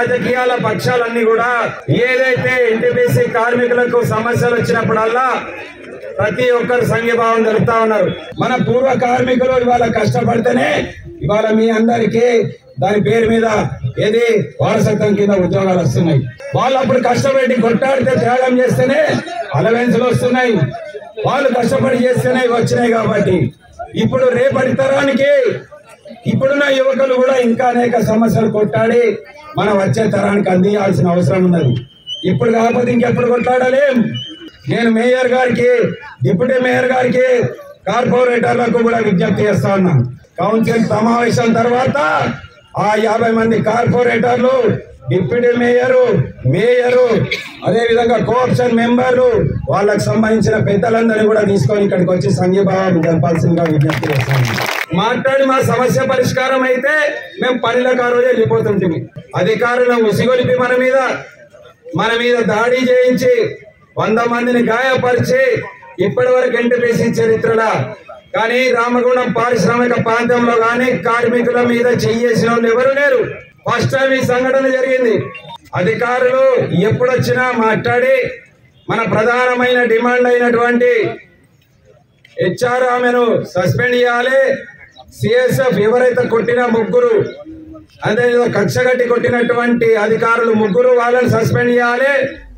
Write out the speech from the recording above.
రాజకీయాల పక్షాలన్నీ కూడా ఏదైతే ఎన్టీపీసీ కార్మికులకు సమస్యలు వచ్చినప్పుడల్లా ప్రతి ఒక్కరు సంఘీభావం జరుపుతా ఉన్నారు మన పూర్వ కార్మికులు ఇవాళ కష్టపడితేనే ఇవాళ మీ అందరికీ దాని పేరు మీద ఏది వారసత్వం కింద ఉద్యోగాలు వస్తున్నాయి వాళ్ళు అప్పుడు కష్టపడి కొట్టాడితే త్యాగం చేస్తేనే అలవెన్సులు వస్తున్నాయి వాళ్ళు కష్టపడి చేస్తేనే ఇవి వచ్చినాయి కాబట్టి ఇప్పుడు రేపటి తరానికి ఇప్పుడున్న యువకులు కూడా ఇంకా అనేక సమస్యలు కొట్టాడి మన వచ్చే తరానికి అందించాల్సిన అవసరం ఉన్నది ఇప్పుడు కాకపోతే ఇంకెప్పుడు కొట్లాడలేం నేను మేయర్ గారికి డిప్యూటీ మేయర్ గారికి కార్పొరేటర్లకు కూడా విజ్ఞప్తి చేస్తా ఉన్నా కౌన్సిల్ సమావేశం తర్వాత ఆ యాభై మంది కార్పొరేటర్లు డిప్యూటీ మేయరు మేయరు అదే విధంగా కోఆప్షన్ మెంబర్లు వాళ్ళకు సంబంధించిన పెద్దలందరినీ కూడా తీసుకొని ఇక్కడికి వచ్చి సంఘీభావం జరపాల్సిందిగా విజ్ఞప్తి చేస్తాను మాట్లాడి మా సమస్య పరిష్కారం అయితే మేము పనిలోకి ఆ రోజు వెళ్ళిపోతుంటిమి అధికారులను ఉసిగొలిపి మన మీద మన మీద దాడి చేయించి వంద మందిని గాయపరిచి ఇప్పటి వరకు ఎన్టీపీసీ చరిత్రలో కానీ రామగుండం పారిశ్రామిక ప్రాంతంలో కానీ కార్మికుల మీద చెయ్యేసిన వాళ్ళు ఎవరు లేరు ఫస్ట్ టైం ఈ సంఘటన జరిగింది అధికారులు ఎప్పుడొచ్చినా మాట్లాడి మన ప్రధానమైన డిమాండ్ అయినటువంటి హెచ్ఆర్ ఆమెను సస్పెండ్ చేయాలి సిఎస్ఎఫ్ ఎవరైతే కొట్టిన ముగ్గురు అదే కక్ష కట్టి కొట్టినటువంటి అధికారులు ముగ్గురు వాళ్ళని సస్పెండ్ చేయాలి